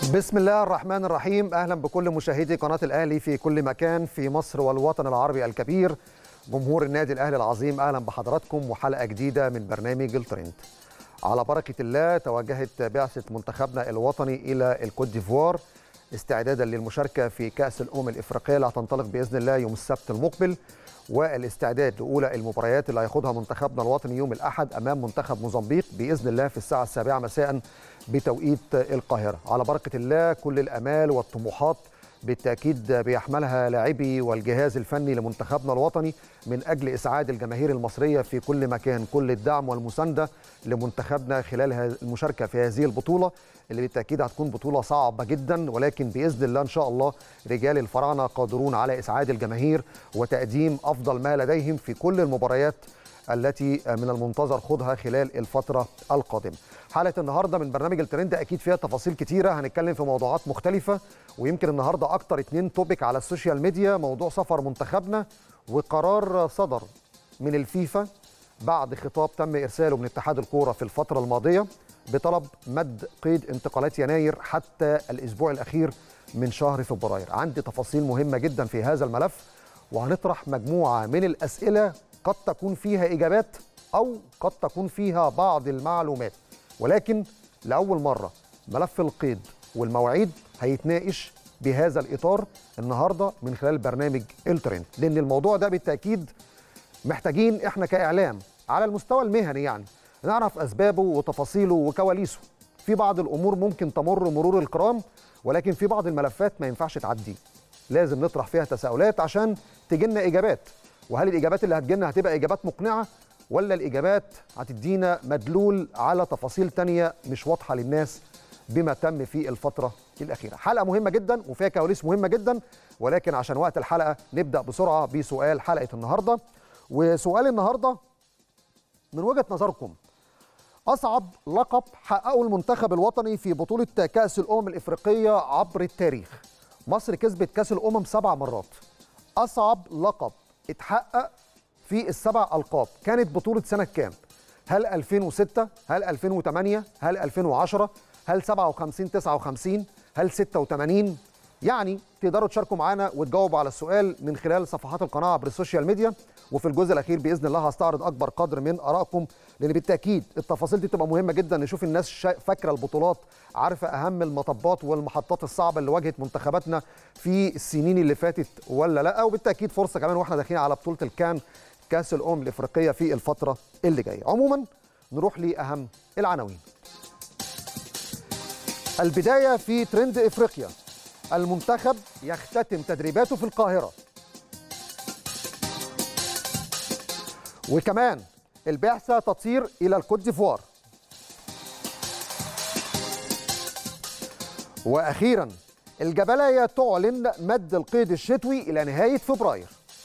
بسم الله الرحمن الرحيم اهلا بكل مشاهدي قناه الاهلي في كل مكان في مصر والوطن العربي الكبير جمهور النادي الاهلي العظيم اهلا بحضراتكم وحلقه جديده من برنامج الترند على بركه الله توجهت بعثه منتخبنا الوطني الى الكوت ديفوار استعدادا للمشاركه في كاس الامم الافريقيه اللي هتنطلق باذن الله يوم السبت المقبل والاستعداد لاولى المباريات اللي هياخدها منتخبنا الوطني يوم الاحد امام منتخب موزمبيق باذن الله في الساعه السابعه مساء بتوقيت القاهره على بركه الله كل الامال والطموحات بالتاكيد بيحملها لاعبي والجهاز الفني لمنتخبنا الوطني من اجل اسعاد الجماهير المصريه في كل مكان كل الدعم والمسانده لمنتخبنا خلال المشاركه في هذه البطوله اللي بالتاكيد هتكون بطوله صعبه جدا ولكن باذن الله ان شاء الله رجال الفراعنه قادرون على اسعاد الجماهير وتقديم افضل ما لديهم في كل المباريات التي من المنتظر خوضها خلال الفتره القادمه. حلقه النهارده من برنامج الترند اكيد فيها تفاصيل كتيره هنتكلم في موضوعات مختلفه ويمكن النهارده اكتر اتنين توبيك على السوشيال ميديا موضوع سفر منتخبنا وقرار صدر من الفيفا بعد خطاب تم ارساله من اتحاد الكوره في الفتره الماضيه بطلب مد قيد انتقالات يناير حتى الاسبوع الاخير من شهر فبراير. عندي تفاصيل مهمه جدا في هذا الملف وهنطرح مجموعه من الاسئله قد تكون فيها اجابات او قد تكون فيها بعض المعلومات ولكن لاول مره ملف القيد والمواعيد هيتناقش بهذا الاطار النهارده من خلال برنامج الترند لان الموضوع ده بالتاكيد محتاجين احنا كاعلام على المستوى المهني يعني نعرف اسبابه وتفاصيله وكواليسه في بعض الامور ممكن تمر مرور الكرام ولكن في بعض الملفات ما ينفعش تعدي لازم نطرح فيها تساؤلات عشان تجينا اجابات وهل الاجابات اللي هتجينا هتبقى اجابات مقنعه ولا الاجابات هتدينا مدلول على تفاصيل تانية مش واضحه للناس بما تم في الفتره الاخيره حلقه مهمه جدا وفيها كواليس مهمه جدا ولكن عشان وقت الحلقه نبدا بسرعه بسؤال حلقه النهارده وسؤال النهارده من وجهه نظركم اصعب لقب حققه المنتخب الوطني في بطوله كاس الامم الافريقيه عبر التاريخ مصر كسبت كاس الامم سبع مرات اصعب لقب اتحقق في السبع القاب كانت بطوله سنه كام هل 2006 هل 2008 هل 2010 هل 57 59 هل 86 يعني تقدروا تشاركوا معانا وتجاوبوا على السؤال من خلال صفحات القناه عبر السوشيال ميديا وفي الجزء الاخير باذن الله هستعرض اكبر قدر من ارائكم لان بالتاكيد التفاصيل دي تبقى مهمه جدا نشوف الناس فاكره البطولات عارفه اهم المطبات والمحطات الصعبه اللي واجهت منتخباتنا في السنين اللي فاتت ولا لا وبالتاكيد فرصه كمان واحنا داخلين على بطوله الكان كاس الامم الافريقيه في الفتره اللي جايه عموما نروح لاهم العناوين البدايه في ترند افريقيا المنتخب يختتم تدريباته في القاهره وكمان البعثه تطير الى الكوت ديفوار واخيرا الجبلايه تعلن مد القيد الشتوي الى نهايه فبراير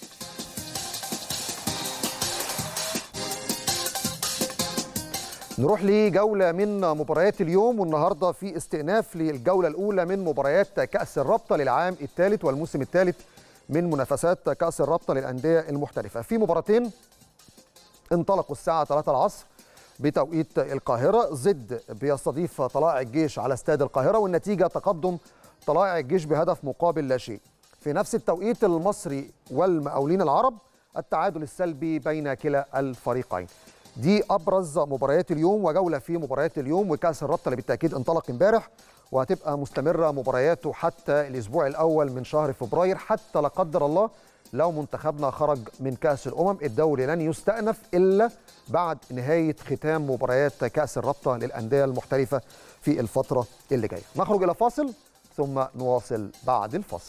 نروح لجولة من مباريات اليوم والنهاردة في استئناف للجولة الأولى من مباريات كأس الرابطة للعام الثالث والموسم الثالث من منافسات كأس الرابطة للأندية المحترفة في مباراتين انطلقوا الساعة 3 العصر بتوقيت القاهرة زد بيستضيف طلائع الجيش على استاد القاهرة والنتيجة تقدم طلائع الجيش بهدف مقابل لا شيء في نفس التوقيت المصري والمقاولين العرب التعادل السلبي بين كلا الفريقين دي ابرز مباريات اليوم وجوله في مباريات اليوم وكاس الرابطه اللي بالتاكيد انطلق امبارح وهتبقى مستمره مبارياته حتى الاسبوع الاول من شهر فبراير حتى لا قدر الله لو منتخبنا خرج من كاس الامم الدوري لن يستأنف الا بعد نهايه ختام مباريات كاس الرابطه للانديه المحترفه في الفتره اللي جايه نخرج الى فاصل ثم نواصل بعد الفاصل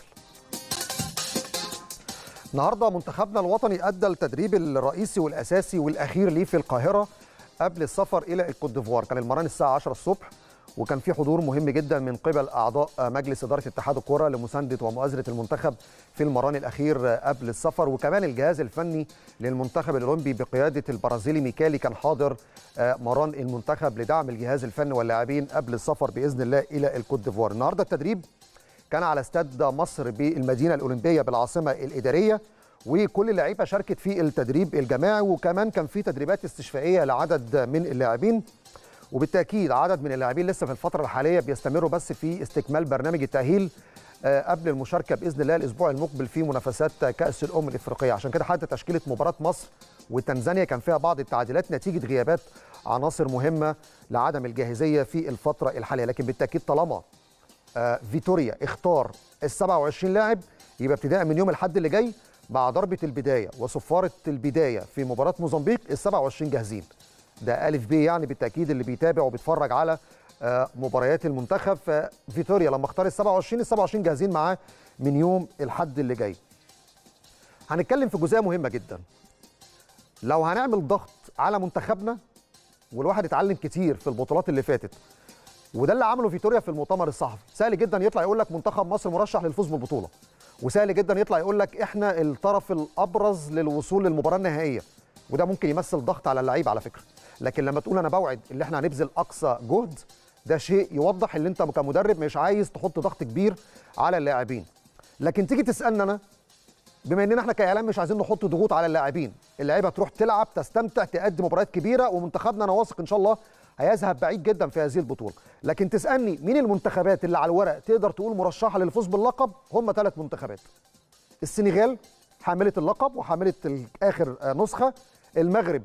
النهارده منتخبنا الوطني ادى التدريب الرئيسي والاساسي والاخير ليه في القاهره قبل السفر الى الكوت ديفوار كان المران الساعه 10 الصبح وكان في حضور مهم جدا من قبل اعضاء مجلس اداره اتحاد الكره لمسانده ومؤازره المنتخب في المران الاخير قبل السفر وكمان الجهاز الفني للمنتخب الاولمبي بقياده البرازيلي ميكالي كان حاضر مران المنتخب لدعم الجهاز الفني واللاعبين قبل السفر باذن الله الى الكوت ديفوار النهارده التدريب كان على استاد مصر بالمدينه الاولمبيه بالعاصمه الاداريه وكل اللعيبه شاركت في التدريب الجماعي وكمان كان في تدريبات استشفائيه لعدد من اللاعبين وبالتاكيد عدد من اللاعبين لسه في الفتره الحاليه بيستمروا بس في استكمال برنامج التاهيل قبل المشاركه باذن الله الاسبوع المقبل في منافسات كاس الامم الافريقيه عشان كده حتى تشكيله مباراه مصر وتنزانيا كان فيها بعض التعديلات نتيجه غيابات عناصر مهمه لعدم الجاهزيه في الفتره الحاليه لكن بالتاكيد طالما فيتوريا اختار ال 27 لاعب يبقى ابتداء من يوم الاحد اللي جاي مع ضربه البدايه وصفاره البدايه في مباراه موزمبيق ال 27 جاهزين ده الف ب يعني بالتاكيد اللي بيتابع وبيتفرج على مباريات المنتخب ففيتوريا لما اختار ال 27 ال 27 جاهزين معاه من يوم الحد اللي جاي هنتكلم في جزئيه مهمه جدا لو هنعمل ضغط على منتخبنا والواحد اتعلم كتير في البطولات اللي فاتت وده اللي عمله فيتوريا في المؤتمر الصحفي سهل جدا يطلع يقول لك منتخب مصر مرشح للفوز بالبطوله وسهل جدا يطلع يقول لك احنا الطرف الابرز للوصول للمباراه النهائيه وده ممكن يمثل ضغط على اللعيبه على فكره لكن لما تقول انا بوعد ان احنا هنبذل اقصى جهد ده شيء يوضح ان انت كمدرب مش عايز تحط ضغط كبير على اللاعبين لكن تيجي تسالنا انا بما اننا احنا كاعلام مش عايزين نحط ضغوط على اللاعبين اللعيبه تروح تلعب تستمتع تأدي مباريات كبيره ومنتخبنا انا واثق ان شاء الله هيذهب بعيد جدا في هذه البطوله لكن تسالني مين المنتخبات اللي على الورق تقدر تقول مرشحه للفوز باللقب هم ثلاث منتخبات السنغال حامله اللقب وحامله اخر نسخه المغرب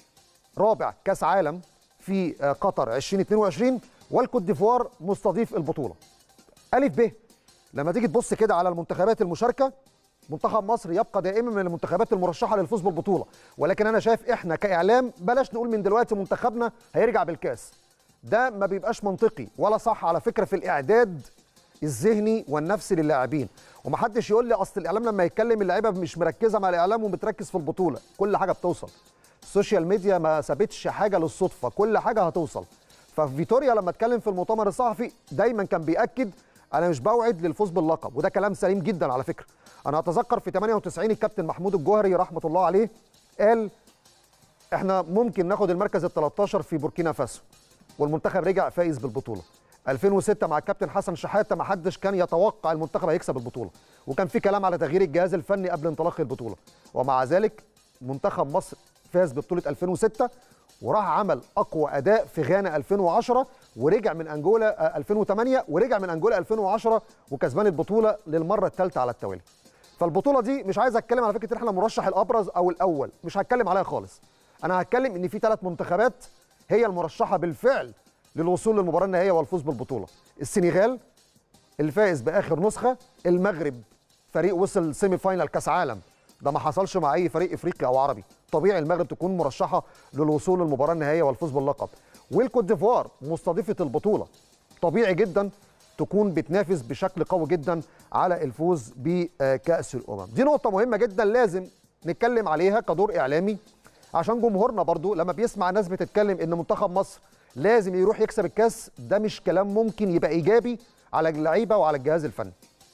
رابع كاس عالم في قطر 2022 والكوت ديفوار مستضيف البطوله الف ب لما تيجي تبص كده على المنتخبات المشاركه منتخب مصر يبقى دائما من المنتخبات المرشحه للفوز بالبطوله ولكن انا شايف احنا كاعلام بلاش نقول من دلوقتي منتخبنا هيرجع بالكاس ده ما بيبقاش منطقي ولا صح على فكره في الاعداد الذهني والنفسي للاعبين ومحدش يقول لي اصل الاعلام لما يتكلم اللعيبه مش مركزه مع الاعلام وبتركز في البطوله كل حاجه بتوصل السوشيال ميديا ما سابتش حاجه للصدفه كل حاجه هتوصل ففيتوريا لما اتكلم في المؤتمر الصحفي دايما كان بياكد انا مش بوعد للفوز باللقب وده كلام سليم جدا على فكره انا اتذكر في 98 الكابتن محمود الجوهري رحمه الله عليه قال احنا ممكن ناخد المركز ال 13 في بوركينا فاسو والمنتخب رجع فايز بالبطوله 2006 مع الكابتن حسن شحاته ما حدش كان يتوقع المنتخب هيكسب البطوله وكان في كلام على تغيير الجهاز الفني قبل انطلاق البطوله ومع ذلك منتخب مصر فاز ببطوله 2006 وراح عمل اقوى اداء في غانا 2010 ورجع من انجولا 2008 ورجع من انجولا 2010 وكسبان البطوله للمره الثالثه على التوالي فالبطوله دي مش عايز اتكلم على فكره ان احنا مرشح الابرز او الاول مش هتكلم عليها خالص انا هتكلم ان في ثلاث منتخبات هي المرشحه بالفعل للوصول للمباراه النهائيه والفوز بالبطوله السنغال الفائز باخر نسخه المغرب فريق وصل سيمي فاينال كاس عالم ده ما حصلش مع اي فريق افريقي او عربي طبيعي المغرب تكون مرشحه للوصول للمباراه النهائيه والفوز باللقب والكوت ديفوار مستضيفه البطوله طبيعي جدا تكون بتنافس بشكل قوي جدا على الفوز بكاس الامم دي نقطه مهمه جدا لازم نتكلم عليها كدور اعلامي عشان جمهورنا برضو لما بيسمع ناس بتتكلم ان منتخب مصر لازم يروح يكسب الكاس ده مش كلام ممكن يبقى ايجابي على اللعيبه وعلى الجهاز الفني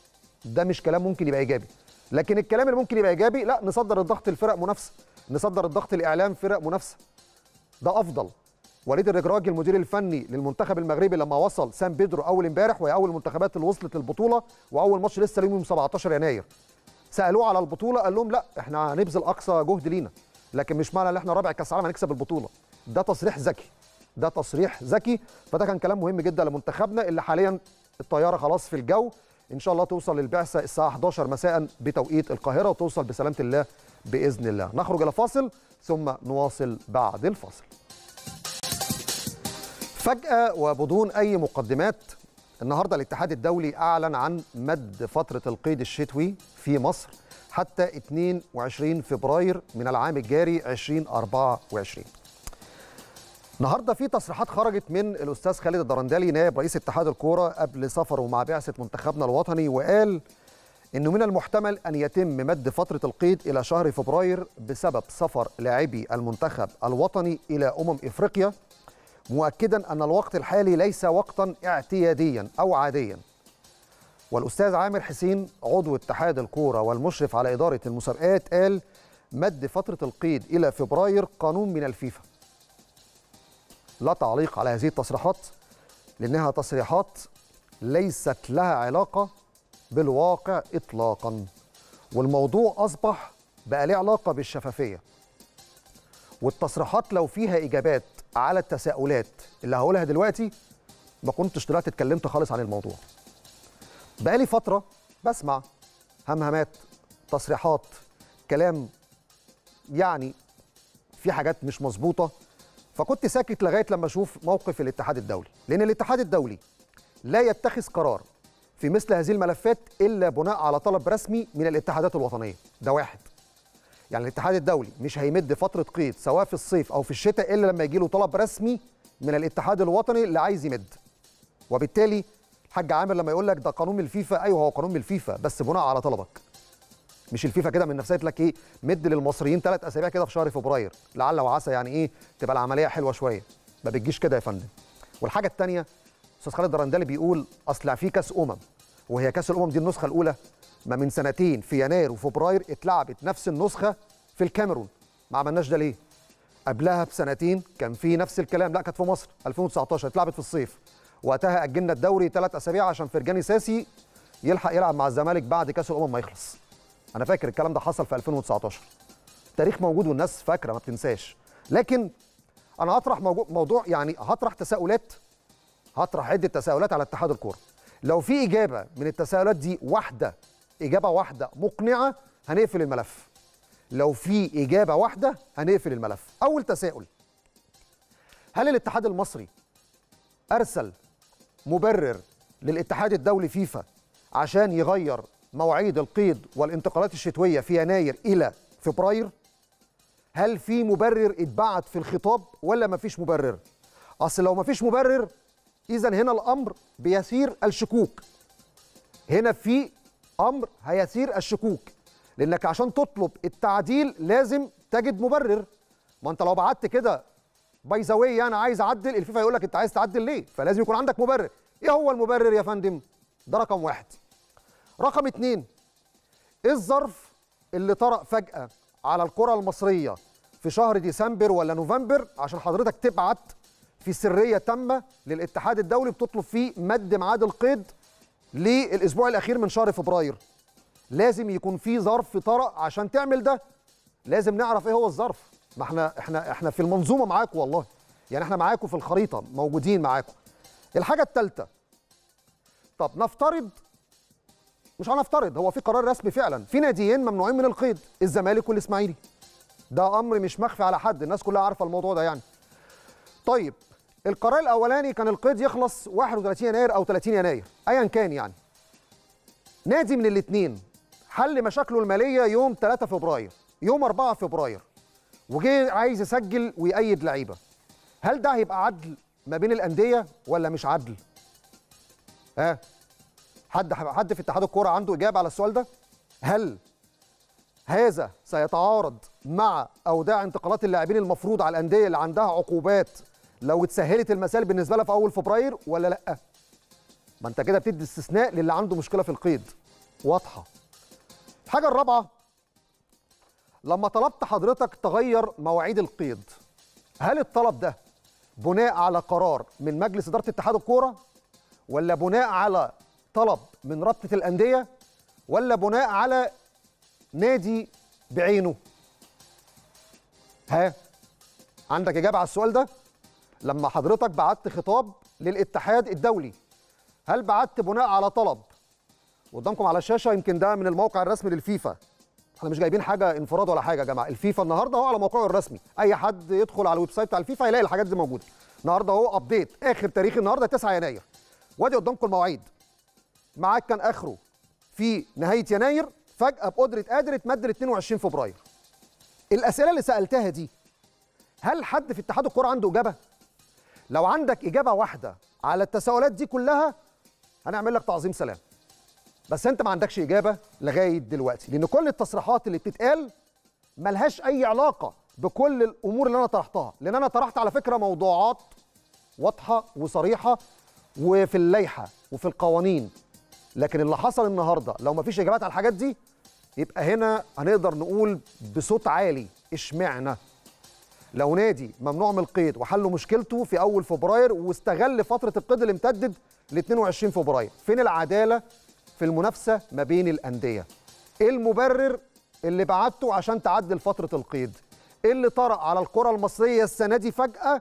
ده مش كلام ممكن يبقى ايجابي لكن الكلام اللي ممكن يبقى ايجابي لا نصدر الضغط لفرق منافسه نصدر الضغط لاعلام فرق منافسه ده افضل وليد الرجراجي المدير الفني للمنتخب المغربي لما وصل سان بيدرو اول امبارح وهي اول المنتخبات اللي وصلت للبطوله واول ماتش لسه يوم 17 يناير سالوه على البطوله قال لهم لا احنا هنبذل اقصى جهد لينا لكن مش معنى ان احنا رابع كاس عالم هنكسب البطوله ده تصريح ذكي ده تصريح ذكي فده كان كلام مهم جدا لمنتخبنا اللي حاليا الطياره خلاص في الجو ان شاء الله توصل للبعثه الساعه 11 مساء بتوقيت القاهره وتوصل بسلامه الله باذن الله نخرج الى فاصل ثم نواصل بعد الفاصل فجاه وبدون اي مقدمات النهارده الاتحاد الدولي اعلن عن مد فتره القيد الشتوي في مصر حتى 22 فبراير من العام الجاري 2024 النهارده في تصريحات خرجت من الاستاذ خالد الدرندلي نائب رئيس اتحاد الكوره قبل سفره مع بعثه منتخبنا الوطني وقال انه من المحتمل ان يتم مد فتره القيد الى شهر فبراير بسبب سفر لاعبي المنتخب الوطني الى امم افريقيا مؤكدا ان الوقت الحالي ليس وقتا اعتياديا او عاديا والاستاذ عامر حسين عضو اتحاد الكوره والمشرف على اداره المسابقات قال مد فتره القيد الى فبراير قانون من الفيفا لا تعليق على هذه التصريحات لانها تصريحات ليست لها علاقه بالواقع اطلاقا والموضوع اصبح بقى له علاقه بالشفافيه والتصريحات لو فيها اجابات على التساؤلات اللي هقولها دلوقتي ما كنتش طلعت اتكلمت خالص عن الموضوع بقالي فتره بسمع همهمات تصريحات كلام يعني في حاجات مش مظبوطه فكنت ساكت لغايه لما اشوف موقف الاتحاد الدولي لان الاتحاد الدولي لا يتخذ قرار في مثل هذه الملفات الا بناء على طلب رسمي من الاتحادات الوطنيه ده واحد يعني الاتحاد الدولي مش هيمد فتره قيد سواء في الصيف او في الشتاء الا لما يجي له طلب رسمي من الاتحاد الوطني اللي عايز يمد وبالتالي الحاج عامر لما يقول لك ده قانون من الفيفا ايوه هو قانون من الفيفا بس بناء على طلبك مش الفيفا كده من نفسها لك ايه مد للمصريين ثلاث اسابيع كده في شهر فبراير لعل وعسى يعني ايه تبقى العمليه حلوه شويه ما بتجيش كده يا فندم والحاجه الثانيه استاذ خالد درندلي بيقول اصل في كاس امم وهي كاس الامم دي النسخه الاولى ما من سنتين في يناير وفبراير اتلعبت نفس النسخه في الكاميرون ما عملناش ده ليه قبلها بسنتين كان في نفس الكلام لا كانت في مصر 2019 اتلعبت في الصيف وقتها اجلنا الدوري ثلاث اسابيع عشان فرجاني ساسي يلحق يلعب مع الزمالك بعد كاس الامم ما يخلص انا فاكر الكلام ده حصل في 2019 التاريخ موجود والناس فاكره ما بتنساش لكن انا هطرح موضوع يعني هطرح تساؤلات هطرح عده تساؤلات على اتحاد الكوره لو في اجابه من التساؤلات دي واحده اجابه واحده مقنعه هنقفل الملف لو في اجابه واحده هنقفل الملف اول تساؤل هل الاتحاد المصري ارسل مبرر للاتحاد الدولي فيفا عشان يغير مواعيد القيد والانتقالات الشتويه في يناير الى فبراير هل في مبرر اتبعت في الخطاب ولا مفيش مبرر اصل لو مفيش مبرر اذا هنا الامر بيسير الشكوك هنا في امر هيسير الشكوك لانك عشان تطلب التعديل لازم تجد مبرر ما انت لو بعت كده باي ذا واي انا عايز اعدل الفيفا يقول لك انت عايز تعدل ليه فلازم يكون عندك مبرر ايه هو المبرر يا فندم ده رقم واحد رقم اتنين ايه الظرف اللي طرأ فجأة على الكرة المصرية في شهر ديسمبر ولا نوفمبر عشان حضرتك تبعت في سرية تامة للاتحاد الدولي بتطلب فيه مد ميعاد القيد للأسبوع الأخير من شهر فبراير لازم يكون في ظرف طرأ عشان تعمل ده لازم نعرف ايه هو الظرف ما احنا احنا احنا في المنظومه معاكم والله يعني احنا معاكم في الخريطه موجودين معاكم الحاجه الثالثه طب نفترض مش هنفترض هو في قرار رسمي فعلا في ناديين ممنوعين من القيد الزمالك والاسماعيلي ده امر مش مخفي على حد الناس كلها عارفه الموضوع ده يعني طيب القرار الاولاني كان القيد يخلص 31 يناير او 30 يناير ايا كان يعني نادي من الاثنين حل مشاكله الماليه يوم 3 فبراير يوم 4 فبراير وجه عايز يسجل ويأيد لعيبه هل ده هيبقى عدل ما بين الانديه ولا مش عدل ها حد حد في اتحاد الكوره عنده اجابه على السؤال ده هل هذا سيتعارض مع اوداع انتقالات اللاعبين المفروض على الانديه اللي عندها عقوبات لو اتسهلت المسائل بالنسبه لها في اول فبراير ولا لا ما انت كده بتدي استثناء للي عنده مشكله في القيد واضحه الحاجه الرابعه لما طلبت حضرتك تغير مواعيد القيد هل الطلب ده بناء على قرار من مجلس اداره اتحاد الكوره ولا بناء على طلب من رابطه الانديه ولا بناء على نادي بعينه ها عندك اجابه على السؤال ده لما حضرتك بعت خطاب للاتحاد الدولي هل بعت بناء على طلب قدامكم على الشاشه يمكن ده من الموقع الرسمي للفيفا احنا مش جايبين حاجه انفراد ولا حاجه يا جماعه الفيفا النهارده هو على موقعه الرسمي اي حد يدخل على الويب سايت بتاع الفيفا هيلاقي الحاجات دي موجوده النهارده اهو ابديت اخر تاريخ النهارده 9 يناير وادي قدامكم المواعيد ميعاد كان اخره في نهايه يناير فجاه بقدره قادر اتمد ل 22 فبراير الاسئله اللي سالتها دي هل حد في اتحاد الكوره عنده اجابه لو عندك اجابه واحده على التساؤلات دي كلها هنعمل لك تعظيم سلام بس انت ما عندكش اجابه لغايه دلوقتي لان كل التصريحات اللي بتتقال ملهاش اي علاقه بكل الامور اللي انا طرحتها لان انا طرحت على فكره موضوعات واضحه وصريحه وفي اللائحه وفي القوانين لكن اللي حصل النهارده لو ما فيش اجابات على الحاجات دي يبقى هنا هنقدر نقول بصوت عالي اشمعنى لو نادي ممنوع من القيد وحلوا مشكلته في اول فبراير واستغل فتره القيد اللي امتدت ل 22 فبراير فين العداله في المنافسه ما بين الانديه ايه المبرر اللي بعته عشان تعدل فتره القيد ايه اللي طرأ على الكره المصريه السنه دي فجاه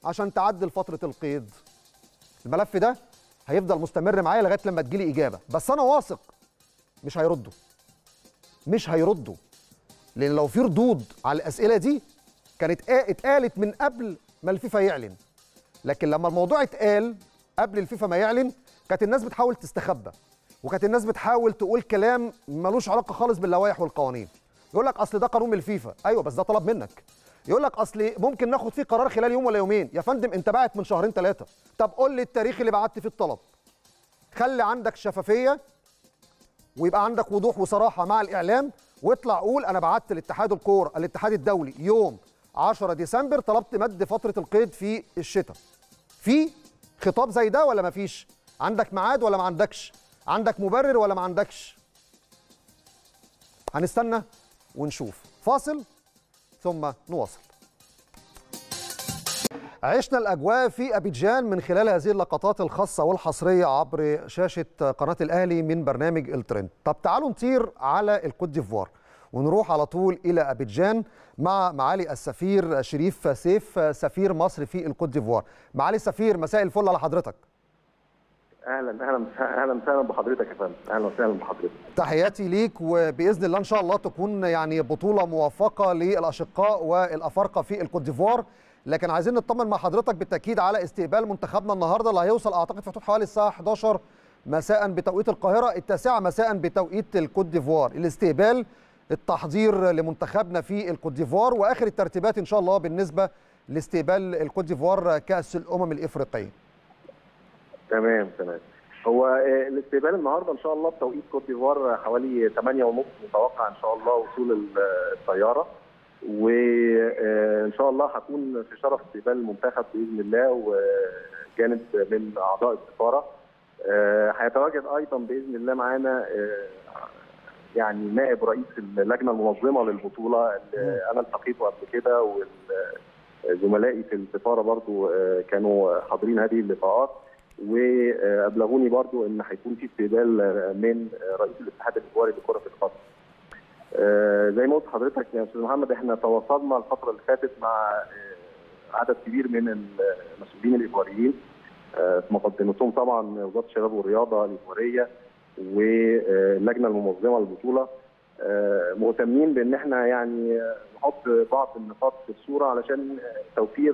عشان تعدل فتره القيد الملف ده هيفضل مستمر معايا لغايه لما تجيلي اجابه بس انا واثق مش هيردوا مش هيردوا لان لو في ردود على الاسئله دي كانت اتقالت من قبل ما الفيفا يعلن لكن لما الموضوع اتقال قبل الفيفا ما يعلن كانت الناس بتحاول تستخبى وكانت الناس بتحاول تقول كلام ملوش علاقه خالص باللوائح والقوانين يقول لك اصل ده قانون من الفيفا ايوه بس ده طلب منك يقول لك اصل ممكن ناخد فيه قرار خلال يوم ولا يومين يا فندم انت باعت من شهرين ثلاثه طب قول لي التاريخ اللي بعت فيه الطلب خلي عندك شفافيه ويبقى عندك وضوح وصراحه مع الاعلام واطلع قول انا بعت لاتحاد الكوره الاتحاد الدولي يوم 10 ديسمبر طلبت مد فتره القيد في الشتاء في خطاب زي ده ولا مفيش عندك ميعاد ولا ما عندكش عندك مبرر ولا ما عندكش هنستنى ونشوف فاصل ثم نواصل عشنا الأجواء في أبيجان من خلال هذه اللقطات الخاصة والحصرية عبر شاشة قناة الأهلي من برنامج الترند طب تعالوا نطير على الكوت ديفوار ونروح على طول إلى أبيجان مع معالي السفير شريف سيف سفير مصر في الكوت ديفوار معالي السفير مساء الفل على حضرتك اهلا اهلا اهلا وسهلا بحضرتك يا فندم اهلا وسهلا بحضرتك تحياتي ليك وباذن الله ان شاء الله تكون يعني بطوله موفقه للاشقاء والافارقه في الكوت ديفوار لكن عايزين نطمن مع حضرتك بالتاكيد على استقبال منتخبنا النهارده اللي هيوصل اعتقد في حدود حوالي الساعه 11 مساء بتوقيت القاهره التاسعه مساء بتوقيت الكوت ديفوار الاستقبال التحضير لمنتخبنا في الكوت ديفوار واخر الترتيبات ان شاء الله بالنسبه لاستقبال الكوت ديفوار كاس الامم الافريقيه تمام تمام هو الاستقبال النهارده ان شاء الله بتوقيت كوت ديفوار حوالي 8 ونص متوقع ان شاء الله وصول الطياره وان شاء الله هكون في شرف استقبال المنتخب باذن الله وجانب من اعضاء السفاره هيتواجد ايضا باذن الله معانا يعني نائب رئيس اللجنه المنظمه للبطوله اللي انا التقيته قبل كده وزملائي في السفاره برضو كانوا حاضرين هذه اللقاءات وابلغوني برضو ان هيكون في استقبال من رئيس الاتحاد الايطالي لكره القدم. زي ما قلت حضرتك يا استاذ محمد احنا تواصلنا الفتره اللي فاتت مع عدد كبير من المسؤولين الايطاليين في مقدمتهم طبعا وزاره الشباب والرياضه الايطاليه واللجنه المنظمه للبطوله مهتمين بان احنا يعني نحط بعض النقاط في الصوره علشان توفير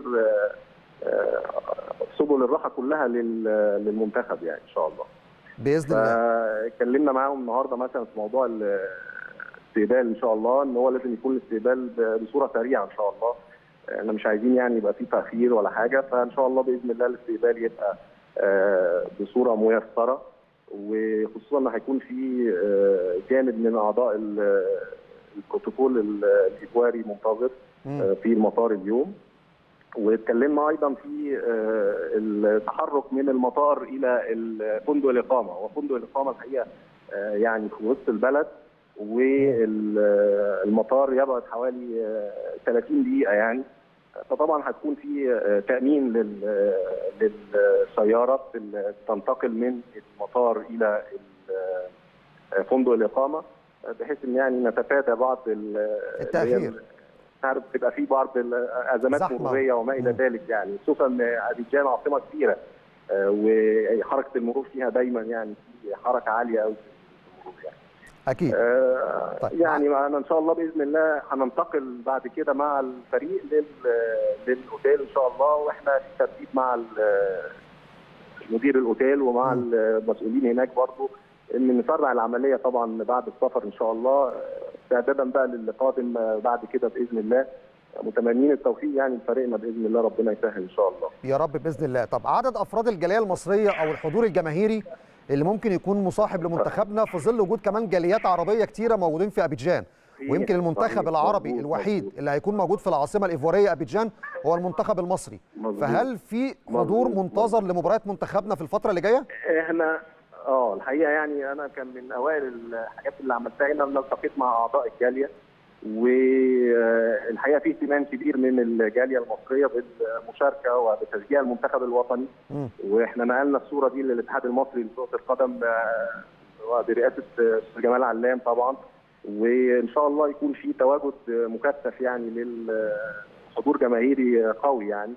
سبل الراحه كلها للمنتخب يعني ان شاء الله. باذن الله. اتكلمنا معاهم النهارده مثلا في موضوع الاستقبال ان شاء الله ان هو لازم يكون الاستقبال بصوره سريعه ان شاء الله. احنا مش عايزين يعني يبقى في تاخير ولا حاجه فان شاء الله باذن الله الاستقبال يبقى بصوره ميسره وخصوصا ان هيكون في جانب من اعضاء البروتوكول الايطواري منتظر في المطار اليوم. واتكلمنا ايضا في التحرك من المطار الى فندق الاقامه وفندق الاقامه الحقيقه يعني في وسط البلد والمطار يبعد حوالي 30 دقيقه يعني فطبعا هتكون في تامين للسياره تنتقل من المطار الى فندق الاقامه بحيث ان يعني نتفادى بعض التاخير عارف بتبقى في بعض الازمات مروريه وما الى ذلك يعني خصوصا ان ابيجان عاصمه كبيره وحركه المرور فيها دايما يعني في حركه عاليه قوي في المرور يعني. اكيد آه طيب. يعني انا ان شاء الله باذن الله هننتقل بعد كده مع الفريق لل للاوتيل ان شاء الله واحنا في ترتيب مع مدير الاوتيل ومع م. المسؤولين هناك برضه ان نسرع العمليه طبعا بعد السفر ان شاء الله استعدادا بقى للي قادم بعد كده باذن الله متمنين التوفيق يعني لفريقنا باذن الله ربنا يسهل ان شاء الله. يا رب باذن الله، طب عدد افراد الجاليه المصريه او الحضور الجماهيري اللي ممكن يكون مصاحب لمنتخبنا في ظل وجود كمان جاليات عربيه كتيره موجودين في ابيجان ويمكن المنتخب العربي الوحيد اللي هيكون موجود في العاصمه الايفواريه ابيجان هو المنتخب المصري فهل في حضور منتظر لمباريات منتخبنا في الفتره اللي جايه؟ احنا اه الحقيقه يعني انا كان من اوائل الحاجات اللي عملتها هنا ان التقيت مع اعضاء الجاليه والحقيقه في اهتمام كبير من الجاليه المصريه بالمشاركه وبتشجيع المنتخب الوطني م. واحنا نقلنا الصوره دي للاتحاد المصري لكره القدم برئاسه استاذ جمال علام طبعا وان شاء الله يكون في تواجد مكثف يعني للحضور جماهيري قوي يعني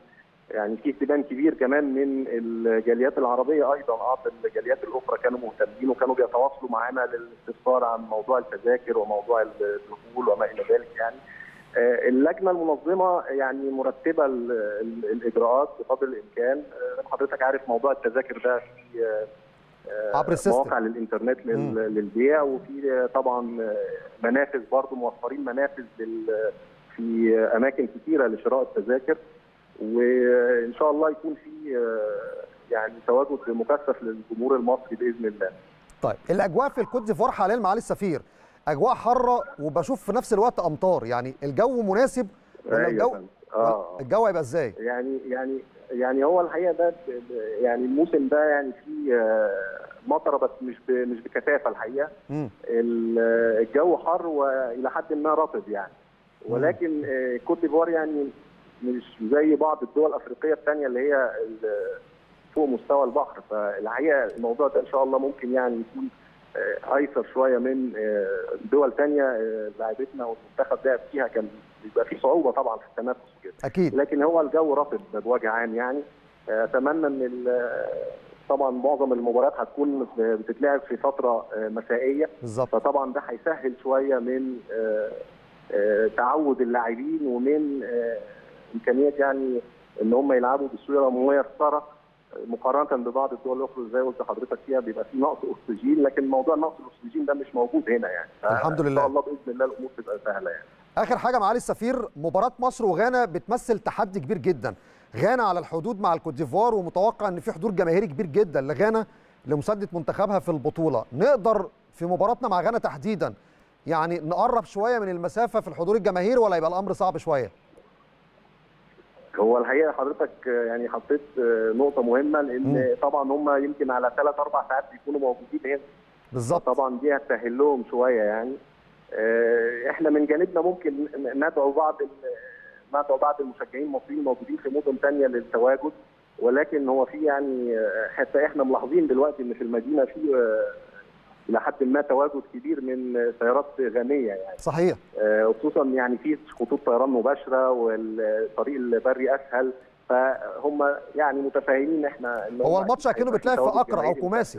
يعني في اهتمام كبير كمان من الجاليات العربيه ايضا اه الجاليات الاخرى كانوا مهتمين وكانوا بيتواصلوا معانا للاستفسار عن موضوع التذاكر وموضوع الدخول وما الى ذلك يعني اللجنه المنظمه يعني مرتبه الاجراءات بقدر الامكان حضرتك عارف موضوع التذاكر ده في عبر السيستم مواقع للانترنت للبيع وفي طبعا منافذ برضه موفرين منافذ لل في اماكن كثيره لشراء التذاكر وان شاء الله يكون في يعني تواجد مكثف للجمهور المصري باذن الله. طيب الاجواء في الكوت ديفوار حاليا معالي السفير اجواء حاره وبشوف في نفس الوقت امطار يعني الجو مناسب ولا الجو آه. الجو هيبقى ازاي؟ يعني يعني يعني هو الحقيقه ده يعني الموسم ده يعني فيه مطره بس مش مش بكثافه الحقيقه م. الجو حر والى حد ما رطب يعني ولكن كوت ديفوار يعني مش زي بعض الدول الافريقيه الثانيه اللي هي فوق مستوى البحر فالحقيقه الموضوع ده ان شاء الله ممكن يعني يكون ايسر شويه من دول ثانيه لعبتنا والمنتخب لعب فيها كان بيبقى في صعوبه طبعا في التنفس وكده اكيد لكن هو الجو رطب بوجه عام يعني اتمنى ان طبعا معظم المباريات هتكون بتتلعب في فتره مسائيه بالظبط فطبعا ده هيسهل شويه من تعود اللاعبين ومن امكانيات يعني ان هم يلعبوا بصوره ميسره مقارنه ببعض الدول الاخرى زي قلت لحضرتك فيها بيبقى في نقص اكسجين لكن موضوع نقص الاكسجين ده مش موجود هنا يعني الحمد لله ان شاء الله باذن الله الامور تبقى سهله يعني اخر حاجه معالي السفير مباراه مصر وغانا بتمثل تحدي كبير جدا غانا على الحدود مع الكوت ديفوار ومتوقع ان في حضور جماهيري كبير جدا لغانا لمسانده منتخبها في البطوله نقدر في مباراتنا مع غانا تحديدا يعني نقرب شويه من المسافه في الحضور الجماهيري ولا يبقى الامر صعب شويه هو الحقيقه حضرتك يعني حطيت نقطه مهمه لان م. طبعا هم يمكن على ثلاث اربع ساعات بيكونوا موجودين هنا بالظبط طبعا دي هتسهل لهم شويه يعني احنا من جانبنا ممكن ندعو بعض ندعو بعض المشجعين المصريين موجودين في مدن ثانيه للتواجد ولكن هو في يعني حتى احنا ملاحظين دلوقتي ان في المدينه في الى حد ما تواجد كبير من سيارات غنيه يعني صحيح خصوصا يعني في خطوط طيران مباشره والطريق البري اسهل فهم يعني متفاهمين احنا إن هو الماتش اكنه بتلاقي في اقرا او خماسي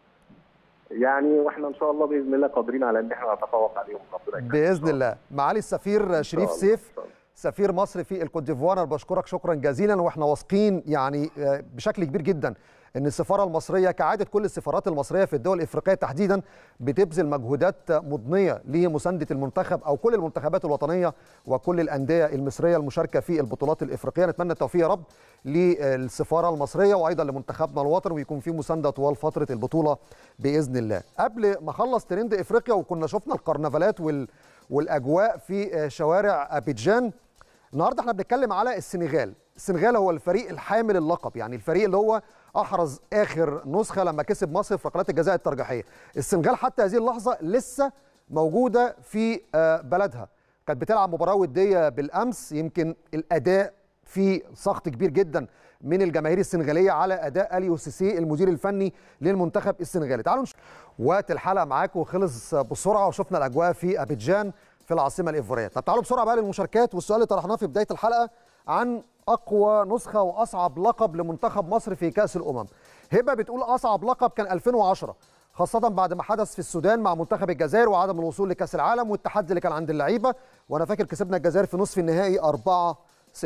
يعني واحنا ان شاء الله باذن الله قادرين على ان احنا نتفوق عليهم باذن الله معالي السفير شريف سيف سفير مصر في الكوت ديفوار انا بشكرك شكرا جزيلا واحنا واثقين يعني بشكل كبير جدا ان السفاره المصريه كعاده كل السفارات المصريه في الدول الافريقيه تحديدا بتبذل مجهودات مضنيه لمسانده المنتخب او كل المنتخبات الوطنيه وكل الانديه المصريه المشاركه في البطولات الافريقيه نتمنى التوفيق يا رب للسفاره المصريه وايضا لمنتخبنا الوطني ويكون في مسانده طوال فتره البطوله باذن الله قبل ما اخلص ترند افريقيا وكنا شفنا الكرنفالات وال والاجواء في شوارع ابيجان النهارده احنا بنتكلم على السنغال السنغال هو الفريق الحامل اللقب يعني الفريق اللي هو احرز اخر نسخه لما كسب مصر في ركلات الجزاء الترجيحيه السنغال حتى هذه اللحظه لسه موجوده في بلدها كانت بتلعب مباراه وديه بالامس يمكن الاداء في سخط كبير جدا من الجماهير السنغاليه على اداء اليو سيسي المدير الفني للمنتخب السنغالي تعالوا نشوف وقت الحلقه معاكم خلص بسرعه وشفنا الاجواء في ابيجان في العاصمه الايفوريه طب تعالوا بسرعه بقى للمشاركات والسؤال اللي طرحناه في بدايه الحلقه عن اقوى نسخه واصعب لقب لمنتخب مصر في كاس الامم هبه بتقول اصعب لقب كان 2010 خاصة بعد ما حدث في السودان مع منتخب الجزائر وعدم الوصول لكأس العالم والتحدي اللي كان عند اللعيبة وأنا فاكر كسبنا الجزائر في نصف النهائي 4-0.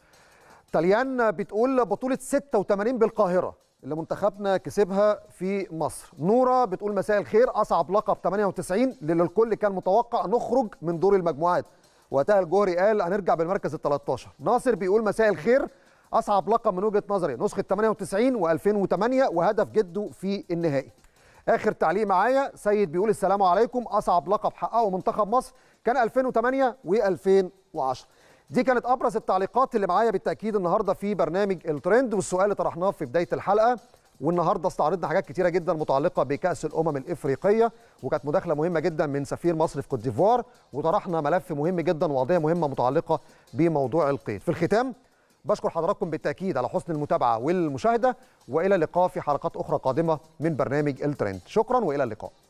طليان بتقول بطولة 86 بالقاهرة اللي منتخبنا كسبها في مصر. نورة بتقول مساء الخير أصعب لقب 98 اللي الكل كان متوقع نخرج من دور المجموعات. وقتها الجوهري قال هنرجع بالمركز ال 13 ناصر بيقول مساء الخير اصعب لقب من وجهه نظري نسخه 98 و2008 وهدف جده في النهائي اخر تعليق معايا سيد بيقول السلام عليكم اصعب لقب حققه منتخب مصر كان 2008 و2010 دي كانت ابرز التعليقات اللي معايا بالتاكيد النهارده في برنامج الترند والسؤال اللي طرحناه في بدايه الحلقه والنهارده استعرضنا حاجات كتيره جدا متعلقه بكاس الامم الافريقيه وكانت مداخله مهمه جدا من سفير مصر في كوت ديفوار وطرحنا ملف مهم جدا وقضيه مهمه متعلقه بموضوع القيد في الختام بشكر حضراتكم بالتاكيد على حسن المتابعه والمشاهده والى اللقاء في حلقات اخرى قادمه من برنامج الترند شكرا والى اللقاء